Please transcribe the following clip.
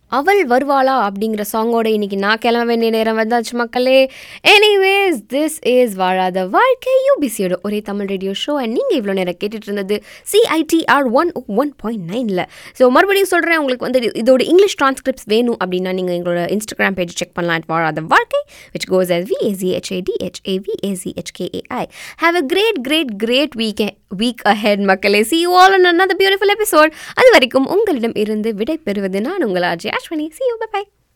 அவள் வருவாளா அப்படிங்கிற சாங்கோட இன்னைக்கு நான் கிளம்ப வேண்டிய நேரம் வந்தாச்சு மக்களே எனிவேஸ் திஸ் இஸ் வாழாத வாழ்க்கை யூபிசியோட ஒரே தமிழ் ரேடியோ ஷோ அண்ட் நீங்கள் இவ்வளோ நேரம் கேட்டுட்டு இருந்தது சிஐடிஆர் ஒன் ஒன் பாயிண்ட் நைனில் ஸோ மறுபடியும் சொல்கிறேன் உங்களுக்கு வந்து இது- இதோட இங்கிலீஷ் ட்ரான்ஸ்கிரிப்ட்ஸ் வேணும் அப்படின்னா நீங்கள் எங்களோட இன்ஸ்டாகிராம் பேஜ் செக் பண்ணலாம் at வாழாத வாழ்க்கை which goes as V-A-Z-H-A-D-H-A-V-A-Z-H-K-A-I have a great great great week week ahead மக்களே see you all on another beautiful episode அது வரைக்கும் உங்களிடம் இருந்து விடை பெறுவது நான் உங்கள் R G see you bye bye